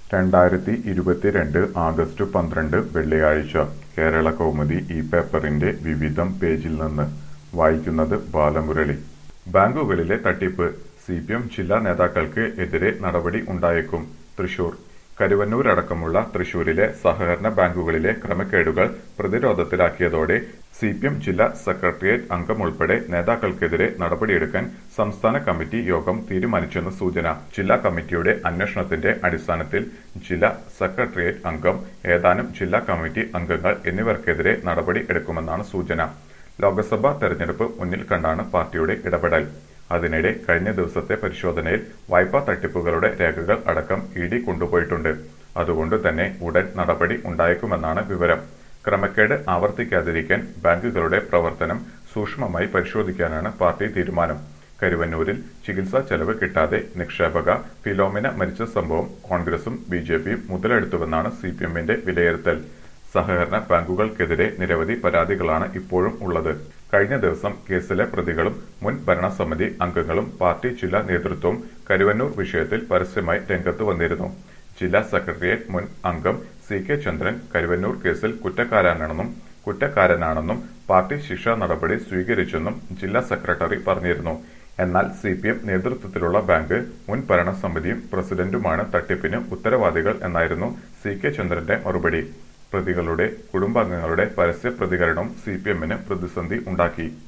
രണ്ടായിരത്തി ഇരുപത്തിരണ്ട് ആഗസ്റ്റ് പന്ത്രണ്ട് വെള്ളിയാഴ്ച കേരള കൗമുദി ഈ പേപ്പറിന്റെ വിവിധം പേജിൽ നിന്ന് വായിക്കുന്നത് ബാലമുരളി ബാങ്കുകളിലെ തട്ടിപ്പ് സി പി എം ജില്ലാ നേതാക്കൾക്ക് എതിരെ നടപടി ഉണ്ടായേക്കും തൃശൂർ കരുവന്നൂരടക്കമുള്ള തൃശൂരിലെ സഹകരണ ബാങ്കുകളിലെ ക്രമക്കേടുകൾ പ്രതിരോധത്തിലാക്കിയതോടെ സി പി എം ജില്ലാ സെക്രട്ടേറിയറ്റ് അംഗമുൾപ്പെടെ നേതാക്കൾക്കെതിരെ നടപടിയെടുക്കാൻ സംസ്ഥാന കമ്മിറ്റി യോഗം തീരുമാനിച്ചെന്ന് സൂചന ജില്ലാ കമ്മിറ്റിയുടെ അന്വേഷണത്തിന്റെ അടിസ്ഥാനത്തിൽ ജില്ലാ സെക്രട്ടേറിയറ്റ് അംഗം ഏതാനും ജില്ലാ കമ്മിറ്റി അംഗങ്ങൾ എന്നിവർക്കെതിരെ നടപടി എടുക്കുമെന്നാണ് സൂചന ലോക്സഭാ തെരഞ്ഞെടുപ്പ് മുന്നിൽ കണ്ടാണ് പാർട്ടിയുടെ ഇടപെടൽ അതിനിടെ കഴിഞ്ഞ ദിവസത്തെ പരിശോധനയിൽ വായ്പാ തട്ടിപ്പുകളുടെ രേഖകൾ അടക്കം ഇ ഡി കൊണ്ടുപോയിട്ടുണ്ട് അതുകൊണ്ട് തന്നെ ഉടൻ നടപടി ഉണ്ടായേക്കുമെന്നാണ് വിവരം ക്രമക്കേട് ആവർത്തിക്കാതിരിക്കാൻ ബാങ്കുകളുടെ പ്രവർത്തനം സൂക്ഷ്മമായി പരിശോധിക്കാനാണ് പാർട്ടി തീരുമാനം കരുവന്നൂരിൽ ചികിത്സാ ചെലവ് കിട്ടാതെ നിക്ഷേപക ഫിലോമിന മരിച്ച സംഭവം കോൺഗ്രസും ബി ജെ പിയും മുതലെടുത്തുവെന്നാണ് സി പി എമ്മിന്റെ വിലയിരുത്തൽ സഹകരണ ബാങ്കുകൾക്കെതിരെ നിരവധി പരാതികളാണ് ഇപ്പോഴും ഉള്ളത് കഴിഞ്ഞ ദിവസം കേസിലെ പ്രതികളും മുൻ ഭരണസമിതി അംഗങ്ങളും പാർട്ടി ജില്ലാ നേതൃത്വവും കരുവന്നൂർ വിഷയത്തിൽ പരസ്യമായി രംഗത്ത് വന്നിരുന്നു ജില്ലാ സെക്രട്ടേറിയറ്റ് മുൻ അംഗം സി കെ ചന്ദ്രൻ കരുവന്നൂർ കേസിൽ കുറ്റക്കാരനാണെന്നും കുറ്റക്കാരനാണെന്നും പാർട്ടി ശിക്ഷാ നടപടി സ്വീകരിച്ചെന്നും ജില്ലാ സെക്രട്ടറി പറഞ്ഞിരുന്നു എന്നാൽ സി പി എം നേതൃത്വത്തിലുള്ള ബാങ്ക് മുൻ ഭരണസമിതിയും പ്രസിഡന്റുമാണ് തട്ടിപ്പിന് ഉത്തരവാദികൾ എന്നായിരുന്നു സി കെ ചന്ദ്രന്റെ മറുപടി പ്രതികളുടെ കുടുംബാംഗങ്ങളുടെ പരസ്യ പ്രതികരണവും സി പി എമ്മിന് പ്രതിസന്ധി ഉണ്ടാക്കി